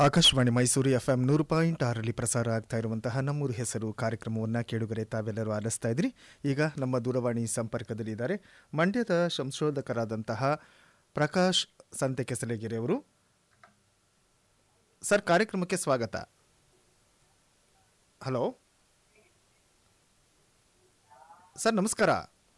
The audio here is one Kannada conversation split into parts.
ಆಕಾಶವಾಣಿ ಮೈಸೂರು ಎಫ್ಎಂ ನೂರು ಪಾಯಿಂಟ್ ಆರರಲ್ಲಿ ಪ್ರಸಾರ ಆಗ್ತಾ ಇರುವಂತಹ ನಮ್ಮೂರು ಹೆಸರು ಕಾರ್ಯಕ್ರಮವನ್ನು ಕೇಳುಗರೆ ತಾವೆಲ್ಲರೂ ಆಲಿಸ್ತಾ ಇದ್ರಿ ಈಗ ನಮ್ಮ ದೂರವಾಣಿ ಸಂಪರ್ಕದಲ್ಲಿದ್ದಾರೆ ಮಂಡ್ಯದ ಸಂಶೋಧಕರಾದಂತಹ ಪ್ರಕಾಶ್ ಸಂತೆ ಕೆಸಲೆಗೆರೆ ಅವರು ಸರ್ ಕಾರ್ಯಕ್ರಮಕ್ಕೆ ಸ್ವಾಗತ ಹಲೋ ಸರ್ ನಮಸ್ಕಾರ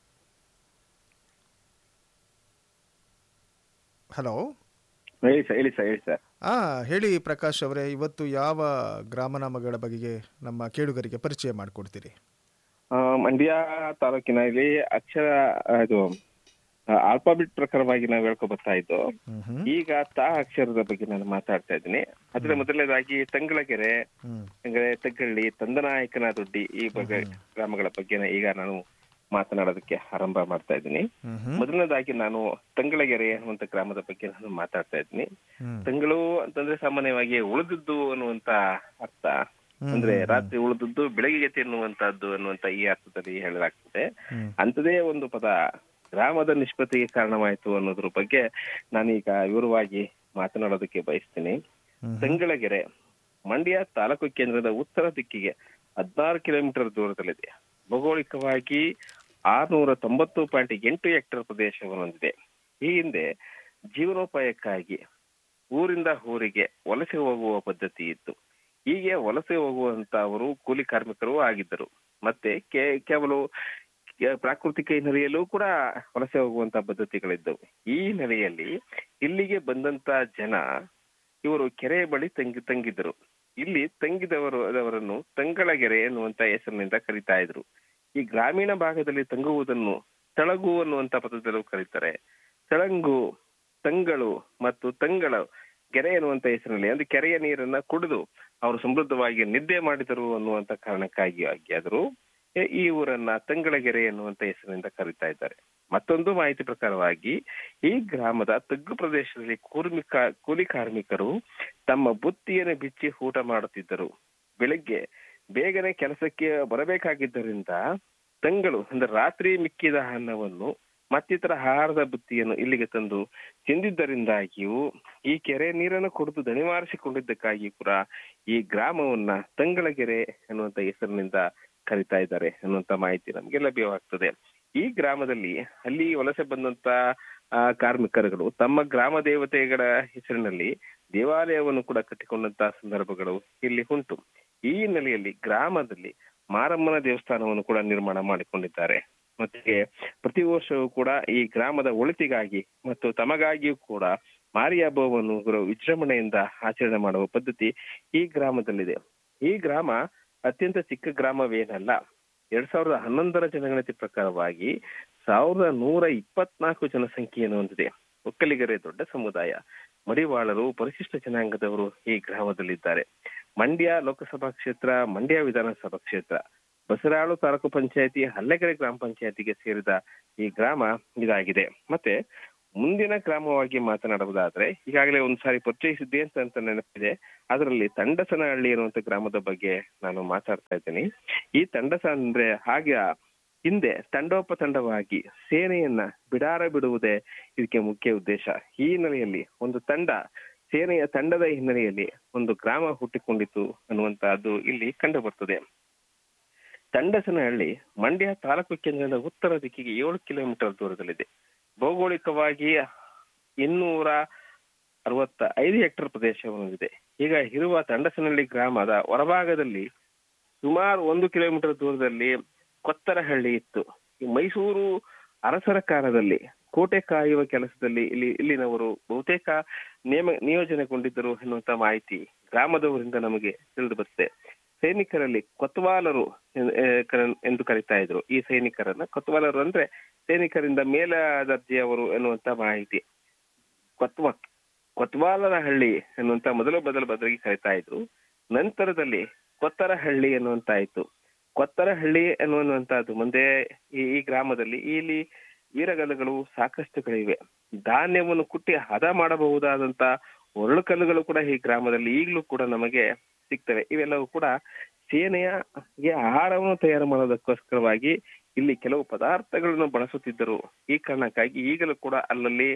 ಹಲೋ ಹೇಳಿ ಸರ್ ಹೇಳಿ ಸರ್ ಹೇಳಿ ಸರ್ ಆ ಹೇಳಿ ಪ್ರಕಾಶ್ ಅವರೇ ಇವತ್ತು ಯಾವ ಗ್ರಾಮನಾಮಗಳ ಬಗೆಗೆ ನಮ್ಮ ಕೇಳುಗರಿಗೆ ಪರಿಚಯ ಮಾಡಿಕೊಡ್ತೀರಿ ಆ, ಮಂಡ್ಯ ತಾಲೂಕಿನಲ್ಲಿ ಅಕ್ಷರ ಇದು ಆಲ್ಫಾಬಿಟ್ ಪ್ರಕಾರವಾಗಿ ನಾವು ಹೇಳ್ಕೊ ಬರ್ತಾ ಇದ್ದು ಹ್ಮ್ ಹ್ಮ್ ಈಗ ತಾ ಅಕ್ಷರದ ಬಗ್ಗೆ ನಾನು ಮಾತಾಡ್ತಾ ಇದ್ದೀನಿ ಅದ್ರ ಮೊದಲನೇದಾಗಿ ತಂಗಳಗೆರೆ ಹ್ಮ್ ಅಂದ್ರೆ ತಗ್ಗಳ್ಳಿ ತಂದನಾಯಕನ ದೊಡ್ಡಿ ಈ ಬಗ್ಗೆ ಗ್ರಾಮಗಳ ಬಗ್ಗೆ ಈಗ ನಾನು ಮಾತನಾಡೋದಕ್ಕೆ ಆರಂಭ ಮಾಡ್ತಾ ಇದ್ದೀನಿ ಹ್ಮ್ ಹ್ಮ್ ಮೊದಲನೇದಾಗಿ ನಾನು ತಂಗಳಗೆರೆ ಅನ್ನುವಂತ ಗ್ರಾಮದ ಬಗ್ಗೆ ನಾನು ಮಾತಾಡ್ತಾ ಇದ್ದೀನಿ ಹ್ಮ್ ತಂಗಳು ಅಂತಂದ್ರೆ ಸಾಮಾನ್ಯವಾಗಿ ಉಳಿದದ್ದು ಅನ್ನುವಂತ ಅರ್ಥ ಹ್ಮ್. ಅಂದ್ರೆ ರಾತ್ರಿ ಉಳಿದದ್ದು ಬೆಳಗ್ಗೆ ತಿನ್ನುವಂತಹದ್ದು ಅನ್ನುವಂತ ಈ ಅರ್ಥದಲ್ಲಿ ಹೇಳಲಾಗ್ತದೆ ಹ್ಮ್. ಅಂಥದೇ ಒಂದು ಪದ ಗ್ರಾಮದ ನಿಷ್ಪತ್ತಿಗೆ ಕಾರಣವಾಯಿತು ಅನ್ನೋದ್ರ ಬಗ್ಗೆ ನಾನೀಗ ವಿವರವಾಗಿ ಮಾತನಾಡೋದಕ್ಕೆ ಬಯಸ್ತೀನಿ ಹ್ಮ್. ತಂಗಳಗೆರೆ ಮಂಡ್ಯ ತಾಲೂಕು ಕೇಂದ್ರದ ಉತ್ತರ ದಿಕ್ಕಿಗೆ ಹದಿನಾರು ಕಿಲೋಮೀಟರ್ ದೂರದಲ್ಲಿದೆ ಭೌಗೋಳಿಕವಾಗಿ ಆರ್ನೂರ ತೊಂಬತ್ತು ಪಾಯಿಂಟ್ ಎಂಟು ಹೆಕ್ಟೇರ್ ಪ್ರದೇಶವನ್ನು ಹೊಂದಿದೆ ಈ ಹಿಂದೆ ಜೀವನೋಪಾಯಕ್ಕಾಗಿ ಊರಿಂದ ಊರಿಗೆ ವಲಸೆ ಹೋಗುವ ಪದ್ಧತಿ ಇತ್ತು ಹೀಗೆ ವಲಸೆ ಹೋಗುವಂತ ಅವರು ಕೂಲಿ ಕಾರ್ಮಿಕರು ಆಗಿದ್ದರು ಮತ್ತೆ ಕೇ- ಕೇವಲ ಕೆ- ಪ್ರಾಕೃತಿಕ ಹಿನ್ನೆಲೆಯಲ್ಲೂ ಕೂಡ ವಲಸೆ ಹೋಗುವಂತ ಪದ್ಧತಿಗಳಿದ್ದವು ಈ ಹಿನ್ನೆಲೆಯಲ್ಲಿ ಇಲ್ಲಿಗೆ ಬಂದಂತ ಜನ ಇವರು ಕೆರೆ ಬಳಿ ತಂಗಿ ತಂಗಿದ್ದರು ಇಲ್ಲಿ ತಂಗಿದವರು ಅವರನ್ನು ತಂಗಳಗೆರೆ ಎನ್ನುವಂತ ಹೆಸರಿನಿಂದ ಕರೀತಾ ಇದ್ರು ಈ ಗ್ರಾಮೀಣ ಭಾಗದಲ್ಲಿ ತಂಗುವುದನ್ನು ತಳಗು ಅನ್ನುವಂತ ಪದದಲ್ಲೂ ಕರೀತಾರೆ ತಳಂಗು ತಂಗಳು ಮತ್ತು ತಂಗಳ ಕೆರೆ ಎನ್ನುವಂತ ಹೆಸರಿನಲ್ಲಿ ಅಂದ್ರೆ ಕೆರೆಯ ನೀರನ್ನ ಕುಡಿದು ಅವರು ಸಮೃದ್ಧವಾಗಿ ನಿದ್ದೆ ಮಾಡಿದರು ಅನ್ನುವಂತ ಕಾರಣಕ್ಕಾಗಿ ಆದರೂ ಈ ಊರನ್ನ ತಂಗಳಗೆರೆ ಎನ್ನುವಂತ ಹೆಸರಿನಿಂದ ಕರೀತಾ ಇದ್ದಾರೆ ಮತ್ತೊಂದು ಮಾಹಿತಿ ಪ್ರಕಾರವಾಗಿ ಈ ಗ್ರಾಮದ ತಗ್ಗು ಪ್ರದೇಶದಲ್ಲಿ ಕೂರ್ಮಿಕ ಕೂಲಿ ಕಾರ್ಮಿಕರು ತಮ್ಮ ಬುತ್ತಿಯನ್ನು ಬಿಚ್ಚಿ ಊಟ ಮಾಡುತ್ತಿದ್ದರು ಬೆಳಿಗ್ಗೆ ಬೇಗನೆ ಕೆಲಸಕ್ಕೆ ಬರಬೇಕಾಗಿದ್ದರಿಂದ ತಂಗಳು ಅಂದ್ರೆ ರಾತ್ರಿ ಮಿಕ್ಕಿದ ಅನ್ನವನ್ನು ಮತ್ತಿತರ ಆಹಾರದ ಬುತ್ತಿಯನ್ನು ಇಲ್ಲಿಗೆ ತಂದು ತಿಂದಿದ್ದರಿಂದಾಗಿಯೂ ಈ ಕೆರೆ ನೀರನ್ನು ಕುಡಿದು ದಣಿವಾರಿಸಿಕೊಂಡಿದ್ದಕ್ಕಾಗಿ ಕೂಡ ಈ ಗ್ರಾಮವನ್ನ ತಂಗಳಗೆರೆ ಎನ್ನುವಂತ ಹೆಸರಿನಿಂದ ಕರಿತಾ ಇದ್ದಾರೆ ಅನ್ನುವಂತ ಮಾಹಿತಿ ನಮಗೆ ಲಭ್ಯವಾಗ್ತದೆ ಈ ಗ್ರಾಮದಲ್ಲಿ ಅಲ್ಲಿ ವಲಸೆ ಬಂದಂತ ಆ, ಕಾರ್ಮಿಕರುಗಳು ತಮ್ಮ ಗ್ರಾಮ ದೇವತೆಗಳ ಹೆಸರಿನಲ್ಲಿ ದೇವಾಲಯವನ್ನು ಕೂಡ ಕಟ್ಟಿಕೊಂಡಂತ ಸಂದರ್ಭಗಳು ಇಲ್ಲಿ ಉಂಟು ಈ ಹಿನ್ನೆಲೆಯಲ್ಲಿ ಗ್ರಾಮದಲ್ಲಿ ಮಾರಮ್ಮನ ದೇವಸ್ಥಾನವನ್ನು ಕೂಡ ನಿರ್ಮಾಣ ಮಾಡಿಕೊಂಡಿದ್ದಾರೆ ಮತ್ತೆ ಪ್ರತಿ ವರ್ಷವೂ ಕೂಡ ಈ ಗ್ರಾಮದ ಒಳಿತಿಗಾಗಿ ಮತ್ತು ತಮಗಾಗಿಯೂ ಕೂಡ ಮಾರಿ ಹಬ್ಬವನ್ನು ಕೂಡ ವಿಜೃಂಭಣೆಯಿಂದ ಆಚರಣೆ ಮಾಡುವ ಪದ್ಧತಿ ಈ ಗ್ರಾಮದಲ್ಲಿದೆ ಈ ಗ್ರಾಮ ಅತ್ಯಂತ ಚಿಕ್ಕ ಗ್ರಾಮವೇನಲ್ಲ ಎರಡ್ ಸಾವಿರದ ಹನ್ನೊಂದರ ಜನಗಣತಿ ಪ್ರಕಾರವಾಗಿ ಸಾವಿರದ ನೂರ ಇಪ್ಪತ್ನಾಲ್ಕು ಜನಸಂಖ್ಯೆಯನ್ನು ಹೊಂದಿದೆ ಒಕ್ಕಲಿಗರೇ ದೊಡ್ಡ ಸಮುದಾಯ ಮಡಿವಾಳರು ಪರಿಶಿಷ್ಟ ಜನಾಂಗದವರು ಈ ಗ್ರಾಮದಲ್ಲಿದ್ದಾರೆ ಮಂಡ್ಯ ಲೋಕಸಭಾ ಕ್ಷೇತ್ರ ಮಂಡ್ಯ ವಿಧಾನಸಭಾ ಕ್ಷೇತ್ರ ಬಸರಾಳು ತಾಲೂಕು ಪಂಚಾಯತಿ ಹಲ್ಲೆಕೆರೆ ಗ್ರಾಮ ಪಂಚಾಯತಿಗೆ ಸೇರಿದ ಈ ಗ್ರಾಮ ಇದಾಗಿದೆ ಮತ್ತೆ ಮುಂದಿನ ಗ್ರಾಮವಾಗಿ ಮಾತನಾಡುವುದಾದ್ರೆ ಈಗಾಗಲೇ ಒಂದ್ ಸಾರಿ ಪರಿಚಯಿಸಿದ್ದೆ ಅಂತ ಅಂತ ನೆನಪಿದೆ ಅದರಲ್ಲಿ ತಂಡಸನಹಳ್ಳಿ ಅನ್ನುವಂತ ಗ್ರಾಮದ ಬಗ್ಗೆ ನಾನು ಮಾತಾಡ್ತಾ ಇದ್ದೀನಿ ಈ ತಂಡಸ ಅಂದ್ರೆ ಹಾಗೆ ಹಿಂದೆ ತಂಡೋಪತಂಡವಾಗಿ ಸೇನೆಯನ್ನ ಬಿಡಾರ ಬಿಡುವುದೇ ಇದಕ್ಕೆ ಮುಖ್ಯ ಉದ್ದೇಶ ಈ ಹಿನ್ನೆಲೆಯಲ್ಲಿ ಒಂದು ತಂಡ ಸೇನೆಯ ತಂಡದ ಹಿನ್ನೆಲೆಯಲ್ಲಿ ಒಂದು ಗ್ರಾಮ ಹುಟ್ಟಿಕೊಂಡಿತು ಅನ್ನುವಂತಹದ್ದು ಇಲ್ಲಿ ಕಂಡು ಬರ್ತದೆ ತಂಡಸನಹಳ್ಳಿ ಮಂಡ್ಯ ತಾಲೂಕು ಕೇಂದ್ರದ ಉತ್ತರ ದಿಕ್ಕಿಗೆ ಏಳು ಕಿಲೋಮೀಟರ್ ದೂರದಲ್ಲಿದೆ ಭೌಗೋಳಿಕವಾಗಿ ಇನ್ನೂರ ಅರವತ್ತ ಐದು ಹೆಕ್ಟೇರ್ ಪ್ರದೇಶವನ್ನು ಹೊಂದಿದೆ ಈಗ ಇರುವ ತಂಡಸನಹಳ್ಳಿ ಗ್ರಾಮದ ಹೊರಭಾಗದಲ್ಲಿ ಸುಮಾರು ಒಂದು ಕಿಲೋಮೀಟರ್ ದೂರದಲ್ಲಿ ಕೊತ್ತರಹಳ್ಳಿ ಇತ್ತು ಈ ಮೈಸೂರು ಅರಸರ ಕಾಲದಲ್ಲಿ ಕೋಟೆ ಕಾಯುವ ಕೆಲಸದಲ್ಲಿ ಇಲ್ಲಿ ಇಲ್ಲಿನವರು ಬಹುತೇಕ ನೇಮ ನಿಯೋಜನೆಗೊಂಡಿದ್ದರು ಎನ್ನುವಂತ ಮಾಹಿತಿ ಗ್ರಾಮದವರಿಂದ ನಮಗೆ ತಿಳಿದು ಬರುತ್ತೆ ಸೈನಿಕರಲ್ಲಿ ಕೊತ್ವಾಲರು ಎನ್- ಆ, ಕರ- ಎಂದು ಕರೀತಾ ಇದ್ರು ಈ ಸೈನಿಕರನ್ನ ಕೊತ್ವಾಲರು ಅಂದ್ರೆ ಸೈನಿಕರಿಂದ ಮೇಲ ದರ್ಜೆಯವರು ಎನ್ನುವಂತ ಮಾಹಿತಿ ಕೊತ್ವ ಕೊತ್ವಾಲನಹಳ್ಳಿ ಎನ್ನುವಂತ ಮೊದಲು ಮೊದಲು ಬದಲಿಗೆ ಕರೀತಾ ಇದ್ರು ನಂತರದಲ್ಲಿ ಕೊತ್ತರಹಳ್ಳಿ ಎನ್ನುವಂತ ಆಯ್ತು ಕೊತ್ತರಹಳ್ಳಿ ಎನ್ನುವಂತಹದ್ದು ಮುಂದೆ ಈ ಈ ಗ್ರಾಮದಲ್ಲಿ ಇಲ್ಲಿ ವೀರಗಲ್ಲುಗಳು ಸಾಕಷ್ಟುಗಳಿವೆ ಧಾನ್ಯವನ್ನು ಕುಟ್ಟಿ ಹದ ಮಾಡಬಹುದಾದಂತ ಒರಳುಕಲ್ಲುಗಳು ಕೂಡ ಈ ಗ್ರಾಮದಲ್ಲಿ ಈಗಲೂ ಕೂಡ ನಮಗೆ ಸಿಗ್ತವೆ ಇವೆಲ್ಲವೂ ಕೂಡ ಸೇನೆಯಗೆ ಆಹಾರವನ್ನು ತಯಾರು ಮಾಡೋದಕ್ಕೋಸ್ಕರವಾಗಿ ಇಲ್ಲಿ ಕೆಲವು ಪದಾರ್ಥಗಳನ್ನು ಬಳಸುತ್ತಿದ್ದರು ಈ ಕಾರಣಕ್ಕಾಗಿ ಈಗಲೂ ಕೂಡ ಅಲ್ಲಲ್ಲಿ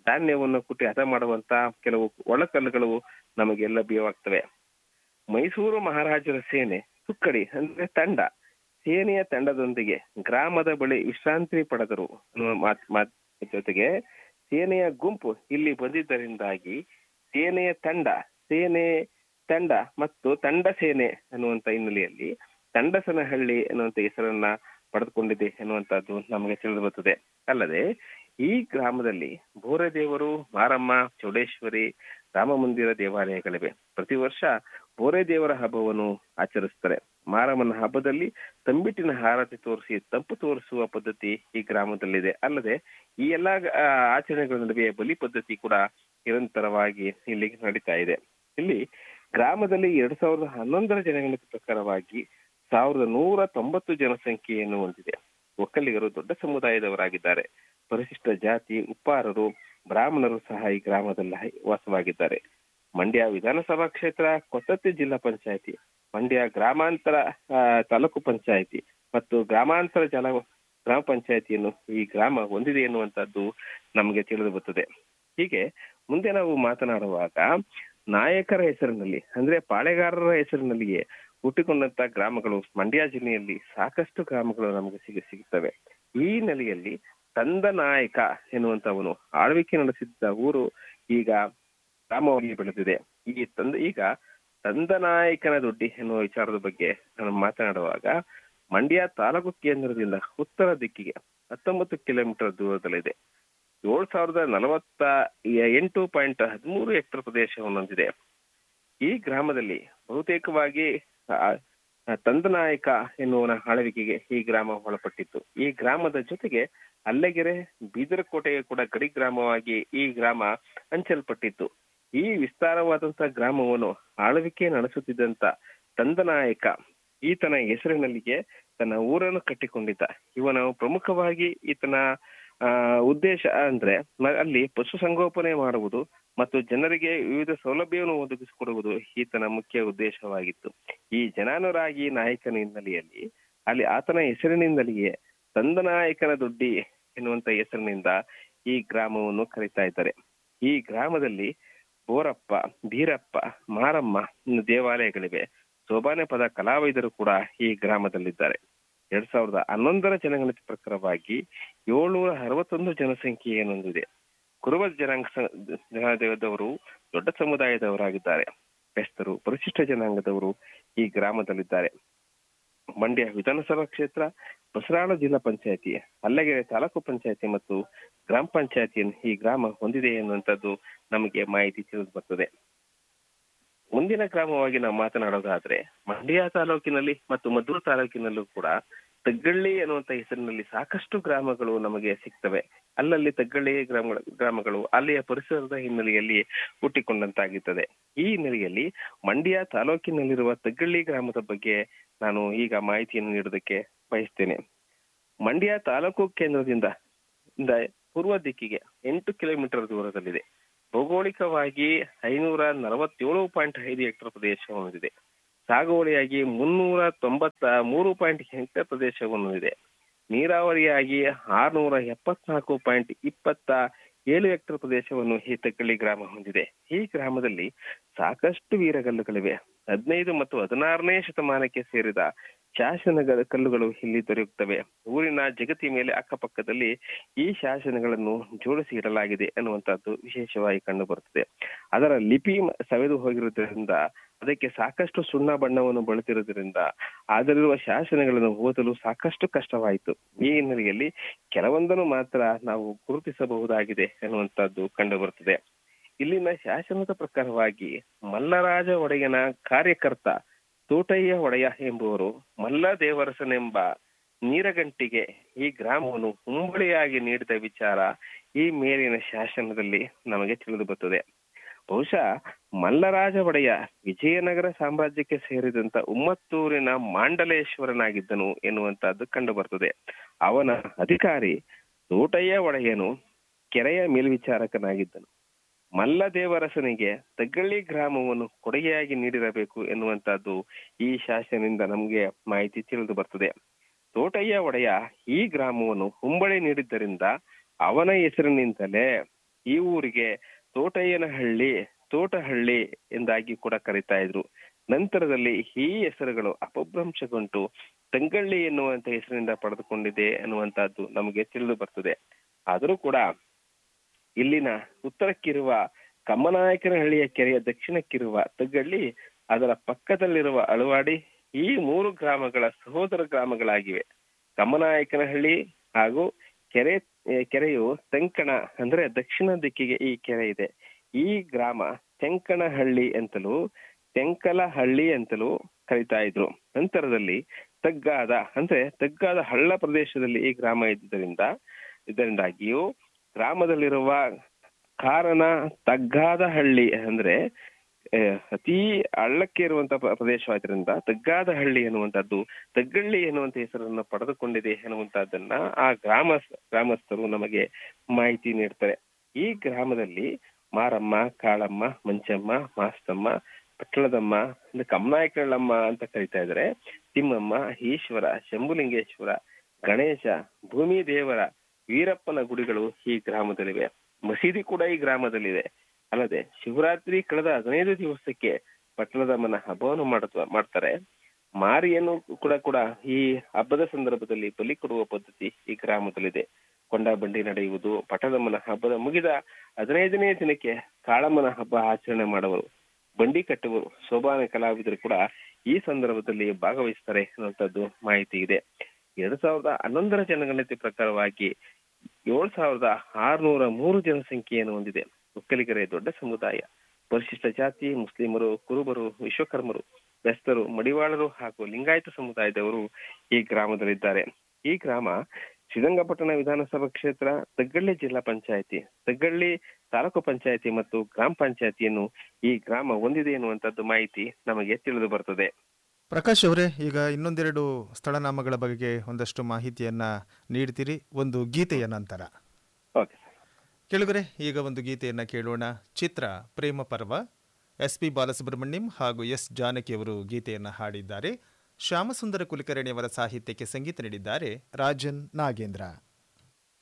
ಧಾನ್ಯವನ್ನು ಕುಟ್ಟಿ ಹದ ಮಾಡುವಂತ ಕೆಲವು ಒಳಕಲ್ಲುಗಳು ನಮಗೆ ಲಭ್ಯವಾಗ್ತವೆ ಮೈಸೂರು ಮಹಾರಾಜರ ಸೇನೆ ತುಕ್ಕಡಿ ಅಂದ್ರೆ ತಂಡ ಸೇನೆಯ ತಂಡದೊಂದಿಗೆ ಗ್ರಾಮದ ಬಳಿ ವಿಶ್ರಾಂತಿ ಪಡೆದರು ಅನ್ನುವ ಮಾತ್ ಮಾತ್ ಜೊತೆಗೆ ಸೇನೆಯ ಗುಂಪು ಇಲ್ಲಿ ಬಂದಿದ್ದರಿಂದಾಗಿ ಸೇನೆಯ ತಂಡ ಸೇನೆ ತಂಡ ಮತ್ತು ತಂಡ ಸೇನೆ ಅನ್ನುವಂತ ಹಿನ್ನೆಲೆಯಲ್ಲಿ ತಂಡಸನಹಳ್ಳಿ ಅನ್ನುವಂತ ಹೆಸರನ್ನ ಪಡೆದುಕೊಂಡಿದೆ ಎನ್ನುವಂತಹದ್ದು ನಮಗೆ ತಿಳಿದು ಬರುತ್ತದೆ ಅಲ್ಲದೆ ಈ ಗ್ರಾಮದಲ್ಲಿ ಬೋರೆದೇವರು ಮಾರಮ್ಮ ಚೌಡೇಶ್ವರಿ ರಾಮ ಮಂದಿರ ದೇವಾಲಯಗಳಿವೆ ಪ್ರತಿ ವರ್ಷ ಬೋರೆ ದೇವರ ಹಬ್ಬವನ್ನು ಆಚರಿಸ್ತಾರೆ ಮಾರಮ್ಮನ ಹಬ್ಬದಲ್ಲಿ ತಂಬಿಟ್ಟಿನ ಹಾರತಿ ತೋರಿಸಿ ತಂಪು ತೋರಿಸುವ ಪದ್ಧತಿ ಈ ಗ್ರಾಮದಲ್ಲಿದೆ ಅಲ್ಲದೆ ಈ ಎಲ್ಲಾ ಆ, ಆಚರಣೆಗಳ ನಡುವೆ ಬಲಿ ಪದ್ಧತಿ ಕೂಡ ನಿರಂತರವಾಗಿ ಇಲ್ಲಿ ನಡೀತಾ ಇದೆ ಇಲ್ಲಿ ಗ್ರಾಮದಲ್ಲಿ ಎರಡ್ ಸಾವಿರದ ಹನ್ನೊಂದರ ಜನಗಣತಿ ಪ್ರಕಾರವಾಗಿ ಸಾವಿರದ ನೂರ ತೊಂಬತ್ತು ಜನಸಂಖ್ಯೆಯನ್ನು ಹೊಂದಿದೆ ಒಕ್ಕಲಿಗರು ದೊಡ್ಡ ಸಮುದಾಯದವರಾಗಿದ್ದಾರೆ ಪರಿಶಿಷ್ಟ ಜಾತಿ ಉಪ್ಪಾರರು ಬ್ರಾಹ್ಮಣರು ಸಹ ಈ ಗ್ರಾಮದಲ್ಲಿ ವಾಸವಾಗಿದ್ದಾರೆ ಮಂಡ್ಯ ವಿಧಾನಸಭಾ ಕ್ಷೇತ್ರ ಕೊತ್ತತ್ತಿ ಜಿಲ್ಲಾ ಪಂಚಾಯತಿ ಮಂಡ್ಯ ಗ್ರಾಮಾಂತರ ಆ, ತಾಲೂಕು ಪಂಚಾಯತಿ ಮತ್ತು ಗ್ರಾಮಾಂತರ ಜಲ ಗ್ರಾಮ ಪಂಚಾಯತಿಯನ್ನು ಈ ಗ್ರಾಮ ಹೊಂದಿದೆ ಎನ್ನುವಂತದ್ದು ನಮಗೆ ತಿಳಿದು ಬರುತ್ತದೆ ಹೀಗೆ ಮುಂದೆ ನಾವು ಮಾತನಾಡುವಾಗ ನಾಯಕರ ಹೆಸರಿನಲ್ಲಿ ಅಂದ್ರೆ ಪಾಳೆಗಾರರ ಹೆಸರಿನಲ್ಲಿಯೇ ಹುಟ್ಟಿಕೊಂಡಂತ ಗ್ರಾಮಗಳು ಮಂಡ್ಯ ಜಿಲ್ಲೆಯಲ್ಲಿ ಸಾಕಷ್ಟು ಗ್ರಾಮಗಳು ನಮಗೆ ಸಿಗ ಸಿಗುತ್ತವೆ ಈ ನೆಲೆಯಲ್ಲಿ ತಂದ ನಾಯಕ ಎನ್ನುವಂತವನು ಆಳ್ವಿಕೆ ನಡೆಸಿದ್ದ ಊರು ಈಗ ಗ್ರಾಮವಾಗಿ ಬೆಳೆದಿದೆ ಈ ತಂದ ಈಗ ತಂದನಾಯಕನ ದೊಡ್ಡಿ ಎನ್ನುವ ವಿಚಾರದ ಬಗ್ಗೆ ನಾನು ಮಾತನಾಡುವಾಗ ಮಂಡ್ಯ ತಾಲೂಕು ಕೇಂದ್ರದಿಂದ ಉತ್ತರ ದಿಕ್ಕಿಗೆ ಹತ್ತೊಂಬತ್ತು ಕಿಲೋಮೀಟರ್ ದೂರದಲ್ಲಿದೆ ಏಳು ಸಾವಿರದ ನಲವತ್ತ ಎಂಟು ಪಾಯಿಂಟ್ ಹದಿಮೂರು ಹೆಕ್ಟರ್ ಪ್ರದೇಶವನ್ನು ಹೊಂದಿದೆ ಈ ಗ್ರಾಮದಲ್ಲಿ ಬಹುತೇಕವಾಗಿ ಆ, ಆ, ತಂದನಾಯಕ ಎನ್ನುವನ ಆಳ್ವಿಕೆಗೆ ಈ ಗ್ರಾಮ ಒಳಪಟ್ಟಿತ್ತು ಈ ಗ್ರಾಮದ ಜೊತೆಗೆ ಅಲ್ಲಗೆರೆ ಬೀದರಕೋಟೆ ಕೂಡ ಗಡಿ ಗ್ರಾಮವಾಗಿ ಈ ಗ್ರಾಮ ಹಂಚಲ್ಪಟ್ಟಿತ್ತು ಈ ವಿಸ್ತಾರವಾದಂತಹ ಗ್ರಾಮವನ್ನು ಆಳ್ವಿಕೆ ನಡೆಸುತ್ತಿದ್ದಂತ ತಂದನಾಯಕ ಈತನ ಹೆಸರಿನಲ್ಲಿಗೆ ತನ್ನ ಊರನ್ನು ಕಟ್ಟಿಕೊಂಡಿದ್ದ ಇವನು ಪ್ರಮುಖವಾಗಿ ಈತನ ಆ ಉದ್ದೇಶ ಅಂದ್ರೆ ಮ- ಅಲ್ಲಿ ಪಶು ಸಂಗೋಪನೆ ಮಾಡುವುದು ಮತ್ತು ಜನರಿಗೆ ವಿವಿಧ ಸೌಲಭ್ಯವನ್ನು ಒದಗಿಸಿಕೊಡುವುದು ಈತನ ಮುಖ್ಯ ಉದ್ದೇಶವಾಗಿತ್ತು ಈ ಜನಾನುರಾಗಿ ನಾಯಕನ ಹಿನ್ನೆಲೆಯಲ್ಲಿ ಅಲ್ಲಿ ಆತನ ಹೆಸರಿನಿಂದಲೇ ತಂದನಾಯಕನ ದೊಡ್ಡಿ ಎನ್ನುವಂತ ಹೆಸರಿನಿಂದ ಈ ಗ್ರಾಮವನ್ನು ಕರೀತಾ ಇದ್ದಾರೆ ಈ ಗ್ರಾಮದಲ್ಲಿ ಬೋರಪ್ಪ ಬೀರಪ್ಪ ಮಾರಮ್ಮ ಇನ್ನು ದೇವಾಲಯಗಳಿವೆ ಸೋಬಾನೆ ಪದ ಕಲಾವಿದರು ಕೂಡ ಈ ಗ್ರಾಮದಲ್ಲಿದ್ದಾರೆ ಎರಡ್ ಸಾವಿರದ ಹನ್ನೊಂದರ ಜನಗಣತಿ ಪ್ರಕಾರವಾಗಿ ಏಳ್ನೂರ ಅರವತ್ತೊಂದು ಜನಸಂಖ್ಯೆಯನ್ನು ಹೊಂದಿದೆ ಕುರುಬ ಜನಾಂಗ ಸ- ಜನಾಂಗದವರು ದೊಡ್ಡ ಸಮುದಾಯದವರಾಗಿದ್ದಾರೆ ಬೆಸ್ತರು ಪರಿಶಿಷ್ಟ ಜನಾಂಗದವರು ಈ ಗ್ರಾಮದಲ್ಲಿದ್ದಾರೆ ಮಂಡ್ಯ ವಿಧಾನಸಭಾ ಕ್ಷೇತ್ರ ಬಸರಾಳ ಜಿಲ್ಲಾ ಪಂಚಾಯತಿ ಅಲ್ಲಗೆರೆ ತಾಲೂಕು ಪಂಚಾಯತಿ ಮತ್ತು ಗ್ರಾಮ ಪಂಚಾಯತಿಯನ್ನು ಈ ಗ್ರಾಮ ಹೊಂದಿದೆ ಎನ್ನುವಂಥದ್ದು ನಮಗೆ ಮಾಹಿತಿ ತಿಳಿದು ಬರ್ತದೆ ಮುಂದಿನ ಗ್ರಾಮವಾಗಿ ನಾವು ಮಾತನಾಡೋದಾದ್ರೆ ಮಂಡ್ಯ ತಾಲೂಕಿನಲ್ಲಿ ಮತ್ತು ಮದ್ದೂರು ತಾಲೂಕಿನಲ್ಲೂ ಕೂಡ ತಗ್ಗಳ್ಳಿ ಅನ್ನುವಂತ ಹೆಸರಿನಲ್ಲಿ ಸಾಕಷ್ಟು ಗ್ರಾಮಗಳು ನಮಗೆ ಸಿಗ್ತವೆ ಅಲ್ಲಲ್ಲಿ ತಗ್ಗಳ್ಳಿ ಗ್ರಾಮಗಳ ಗ್ರಾಮಗಳು ಅಲ್ಲಿಯ ಪರಿಸರದ ಹಿನ್ನೆಲೆಯಲ್ಲಿ ಹುಟ್ಟಿಕೊಂಡಂತಾಗಿರ್ತದೆ ಈ ಹಿನ್ನೆಲೆಯಲ್ಲಿ ಮಂಡ್ಯ ತಾಲೂಕಿನಲ್ಲಿರುವ ತಗ್ಗಳ್ಳಿ ಗ್ರಾಮದ ಬಗ್ಗೆ ನಾನು ಈಗ ಮಾಹಿತಿಯನ್ನು ನೀಡೋದಕ್ಕೆ ಬಯಸ್ತೇನೆ ಮಂಡ್ಯ ತಾಲೂಕು ಕೇಂದ್ರದಿಂದ ಇಂದ ಪೂರ್ವ ದಿಕ್ಕಿಗೆ ಎಂಟು ಕಿಲೋಮೀಟರ್ ದೂರದಲ್ಲಿದೆ ಭೌಗೋಳಿಕವಾಗಿ ಐನೂರ ನಲವತ್ತೇಳು ಪಾಯಿಂಟ್ ಐದು ಹೆಕ್ಟರ್ ಪ್ರದೇಶ ಹೊಂದಿದೆ ಸಾಗುವಳಿಯಾಗಿ ಮುನ್ನೂರ ತೊಂಬತ್ತ ಮೂರು ಪಾಯಿಂಟ್ ಹೆಕ್ಟರ್ ಪ್ರದೇಶವನ್ನು ಹೊಂದಿದೆ ನೀರಾವರಿಯಾಗಿ ಆರ್ನೂರ ಎಪ್ಪತ್ನಾಲ್ಕು ಪಾಯಿಂಟ್ ಇಪ್ಪತ್ತ ಏಳು ಹೆಕ್ಟರ್ ಪ್ರದೇಶವನ್ನು ಈ ತಕ್ಕಳ್ಳಿ ಗ್ರಾಮ ಹೊಂದಿದೆ ಈ ಗ್ರಾಮದಲ್ಲಿ ಸಾಕಷ್ಟು ವೀರಗಲ್ಲುಗಳಿವೆ ಹದಿನೈದು ಮತ್ತು ಹದಿನಾರನೇ ಶತಮಾನಕ್ಕೆ ಸೇರಿದ ಶಾಸನಗಳ ಕಲ್ಲುಗಳು ಇಲ್ಲಿ ದೊರೆಯುತ್ತವೆ ಊರಿನ ಜಗತಿ ಮೇಲೆ ಅಕ್ಕಪಕ್ಕದಲ್ಲಿ ಈ ಶಾಸನಗಳನ್ನು ಜೋಡಿಸಿ ಇಡಲಾಗಿದೆ ಅನ್ನುವಂಥದ್ದು ವಿಶೇಷವಾಗಿ ಕಂಡು ಬರುತ್ತದೆ ಅದರ ಲಿಪಿ ಮ- ಸವೆದು ಹೋಗಿರುವುದರಿಂದ ಅದಕ್ಕೆ ಸಾಕಷ್ಟು ಸುಣ್ಣ ಬಣ್ಣವನ್ನು ಬಳಸಿರುವುದರಿಂದ ಅದರಲ್ಲಿರುವ ಶಾಸನಗಳನ್ನು ಓದಲು ಸಾಕಷ್ಟು ಕಷ್ಟವಾಯಿತು ಈ ಹಿನ್ನೆಲೆಯಲ್ಲಿ ಕೆಲವೊಂದನ್ನು ಮಾತ್ರ ನಾವು ಗುರುತಿಸಬಹುದಾಗಿದೆ ಎನ್ನುವಂತದ್ದು ಕಂಡು ಬರುತ್ತದೆ ಇಲ್ಲಿನ ಶಾಸನದ ಪ್ರಕಾರವಾಗಿ ಮಲ್ಲರಾಜ ಒಡೆಯನ ಕಾರ್ಯಕರ್ತ ತೋಟಯ್ಯ ಒಡೆಯ ಎಂಬುವರು ಮಲ್ಲ ದೇವರಸನೆಂಬ ನೀರಗಂಟಿಗೆ ಈ ಗ್ರಾಮವನ್ನು ಹುಂಬಳಿಯಾಗಿ ನೀಡಿದ ವಿಚಾರ ಈ ಮೇಲಿನ ಶಾಸನದಲ್ಲಿ ನಮಗೆ ತಿಳಿದು ಬರುತ್ತದೆ ಬಹುಶಃ ಮಲ್ಲರಾಜ ಒಡೆಯ ವಿಜಯನಗರ ಸಾಮ್ರಾಜ್ಯಕ್ಕೆ ಸೇರಿದಂತ ಉಮ್ಮತ್ತೂರಿನ ಮಾಂಡಲೇಶ್ವರನಾಗಿದ್ದನು ಎನ್ನುವಂತಹದ್ದು ಕಂಡು ಬರ್ತದೆ ಅವನ ಅಧಿಕಾರಿ ತೋಟಯ್ಯ ಒಡೆಯನು ಕೆರೆಯ ಮೇಲ್ವಿಚಾರಕನಾಗಿದ್ದನು ಮಲ್ಲದೇವರಸನಿಗೆ ತಗ್ಗಳ್ಳಿ ಗ್ರಾಮವನ್ನು ಕೊಡುಗೆಯಾಗಿ ನೀಡಿರಬೇಕು ಎನ್ನುವಂತಹದ್ದು ಈ ಶಾಸನದಿಂದ ನಮಗೆ ಮಾಹಿತಿ ತಿಳಿದು ಬರ್ತದೆ ತೋಟಯ್ಯ ಒಡೆಯ ಈ ಗ್ರಾಮವನ್ನು ಹುಂಬಳಿ ನೀಡಿದ್ದರಿಂದ ಅವನ ಹೆಸರಿನಿಂದಲೇ ಈ ಊರಿಗೆ ತೋಟಯ್ಯನಹಳ್ಳಿ ತೋಟಹಳ್ಳಿ ಎಂದಾಗಿ ಕೂಡ ಕರೀತಾ ಇದ್ರು ನಂತರದಲ್ಲಿ ಈ ಹೆಸರುಗಳು ಅಪಭ್ರಂಶಗೊಂಡು ತಂಗಳ್ಳಿ ಎನ್ನುವಂತ ಹೆಸರಿನಿಂದ ಪಡೆದುಕೊಂಡಿದೆ ಅನ್ನುವಂತಹದ್ದು ನಮಗೆ ತಿಳಿದು ಬರ್ತದೆ ಆದರೂ ಕೂಡ ಇಲ್ಲಿನ ಉತ್ತರಕ್ಕಿರುವ ಕಮ್ಮನಾಯಕನಹಳ್ಳಿಯ ಕೆರೆಯ ದಕ್ಷಿಣಕ್ಕಿರುವ ತಗ್ಗಳ್ಳಿ ಅದರ ಪಕ್ಕದಲ್ಲಿರುವ ಅಳವಾಡಿ ಈ ಮೂರು ಗ್ರಾಮಗಳ ಸಹೋದರ ಗ್ರಾಮಗಳಾಗಿವೆ ಕಮ್ಮನಾಯಕನಹಳ್ಳಿ ಹಾಗೂ ಕೆರೆ ಏ, ಕೆರೆಯು ತೆಂಕಣ ಅಂದ್ರೆ ದಕ್ಷಿಣ ದಿಕ್ಕಿಗೆ ಈ ಕೆರೆ ಇದೆ ಈ ಗ್ರಾಮ ತೆಂಕಣಹಳ್ಳಿ ಅಂತಲೂ ತೆಂಕಲಹಳ್ಳಿ ಅಂತಲೂ ಕರೀತಾ ಇದ್ರು ನಂತರದಲ್ಲಿ ತಗ್ಗಾದ ಅಂದ್ರೆ ತಗ್ಗಾದ ಹಳ್ಳ ಪ್ರದೇಶದಲ್ಲಿ ಈ ಗ್ರಾಮ ಇದ್ದುದರಿಂದ ಇದರಿಂದಾಗಿಯೂ ಗ್ರಾಮದಲ್ಲಿರುವ ಕಾರಣ ತಗ್ಗಾದ ಹಳ್ಳಿ ಅಂದ್ರೆ ಆ, ಅತಿ ಹಳ್ಳಕ್ಕೆ ಇರುವಂತ ಪ್ರ- ಪ್ರದೇಶವಾದ್ರಿಂದ ತಗ್ಗಾದ ಹಳ್ಳಿ ಎನ್ನುವಂತದ್ದು ತಗ್ಗಳ್ಳಿ ಎನ್ನುವಂತ ಹೆಸರನ್ನು ಪಡೆದುಕೊಂಡಿದೆ ಎನ್ನುವಂತಹದ್ದನ್ನ ಆ ಗ್ರಾಮ ಗ್ರಾಮಸ್ಥರು ನಮಗೆ ಮಾಹಿತಿ ನೀಡ್ತಾರೆ ಈ ಗ್ರಾಮದಲ್ಲಿ ಮಾರಮ್ಮ ಕಾಳಮ್ಮ ಮಂಚಮ್ಮ ಮಾಸ್ತಮ್ಮ ಪಟ್ಟಣದಮ್ಮ ಅಂದ್ರೆ ಕಮ್ಮನಾಯಕಳ್ಳಮ್ಮ ಅಂತ ಕರಿತಾ ಇದ್ದಾರೆ ತಿಮ್ಮಮ್ಮ ಈಶ್ವರ ಶಂಭುಲಿಂಗೇಶ್ವರ ಗಣೇಶ ಭೂಮಿ ದೇವರ ವೀರಪ್ಪನ ಗುಡಿಗಳು ಈ ಗ್ರಾಮದಲ್ಲಿವೆ ಮಸೀದಿ ಕೂಡ ಈ ಗ್ರಾಮದಲ್ಲಿದೆ ಅಲ್ಲದೆ ಶಿವರಾತ್ರಿ ಕಳೆದ ಹದಿನೈದು ದಿವಸಕ್ಕೆ ಪಟ್ಟಣದಮ್ಮನ ಹಬ್ಬವನ್ನು ಮಾಡುತ್ತ ಮಾಡ್ತಾರೆ ಮಾರಿಯನ್ನು ಕೂಡ ಕೂಡ ಈ ಹಬ್ಬದ ಸಂದರ್ಭದಲ್ಲಿ ಬಲಿ ಕೊಡುವ ಪದ್ಧತಿ ಈ ಗ್ರಾಮದಲ್ಲಿದೆ ಕೊಂಡ ಬಂಡಿ ನಡೆಯುವುದು ಪಟ್ಟದಮ್ಮನ ಹಬ್ಬದ ಮುಗಿದ ಹದಿನೈದನೇ ದಿನಕ್ಕೆ ಕಾಳಮ್ಮನ ಹಬ್ಬ ಆಚರಣೆ ಮಾಡುವರು ಬಂಡಿ ಕಟ್ಟುವರು ಸೋಬಾನೆ ಕಲಾವಿದರು ಕೂಡ ಈ ಸಂದರ್ಭದಲ್ಲಿ ಭಾಗವಹಿಸ್ತಾರೆ ಅನ್ನುವಂಥದ್ದು ಮಾಹಿತಿ ಇದೆ ಎರಡ್ ಸಾವಿರದ ಹನ್ನೊಂದರ ಜನಗಣತಿ ಪ್ರಕಾರವಾಗಿ ಏಳ್ ಸಾವಿರದ ಆರ್ನೂರ ಮೂರು ಜನಸಂಖ್ಯೆಯನ್ನು ಹೊಂದಿದೆ ಒಕ್ಕಲಿಗರೇ ದೊಡ್ಡ ಸಮುದಾಯ ಪರಿಶಿಷ್ಟ ಜಾತಿ ಮುಸ್ಲಿಮರು ಕುರುಬರು ವಿಶ್ವಕರ್ಮರು ಬೆಸ್ತರು ಮಡಿವಾಳರು ಹಾಗೂ ಲಿಂಗಾಯತ ಸಮುದಾಯದವರು ಈ ಗ್ರಾಮದಲ್ಲಿದ್ದಾರೆ ಈ ಗ್ರಾಮ ಶ್ರೀರಂಗಪಟ್ಟಣ ವಿಧಾನಸಭಾ ಕ್ಷೇತ್ರ ತಗ್ಗಳ್ಳಿ ಜಿಲ್ಲಾ ಪಂಚಾಯತಿ ತಗ್ಗಳ್ಳಿ ತಾಲೂಕು ಪಂಚಾಯತಿ ಮತ್ತು ಗ್ರಾಮ ಪಂಚಾಯತಿಯನ್ನು ಈ ಗ್ರಾಮ ಹೊಂದಿದೆ ಎನ್ನುವಂತದ್ದು ಮಾಹಿತಿ ನಮಗೆ ತಿಳಿದು ಬರ್ತದೆ ಪ್ರಕಾಶ್ ಅವರೇ ಈಗ ಇನ್ನೊಂದೆರಡು ಸ್ಥಳನಾಮಗಳ ಬಗ್ಗೆ ಒಂದಷ್ಟು ಮಾಹಿತಿಯನ್ನ ನೀಡ್ತೀರಿ ಒಂದು ಗೀತೆಯ ನಂತರ ಓಕೆ ಸರ್ ಕೆಳಗರೆ ಈಗ ಒಂದು ಗೀತೆಯನ್ನ ಕೇಳೋಣ ಚಿತ್ರ ಪ್ರೇಮ ಪರ್ವ ಎಸ್ ಪಿ ಬಾಲಸುಬ್ರಹ್ಮಣ್ಯಂ ಹಾಗೂ ಎಸ್ ಜಾನಕಿ ಅವರು ಗೀತೆಯನ್ನ ಹಾಡಿದ್ದಾರೆ ಶ್ಯಾಮಸುಂದರ ಕುಲಕರ್ಣಿಯವರ ಸಾಹಿತ್ಯಕ್ಕೆ ಸಂಗೀತ ನೀಡಿದ್ದಾರೆ ರಾಜನ್ ನಾಗೇಂದ್ರ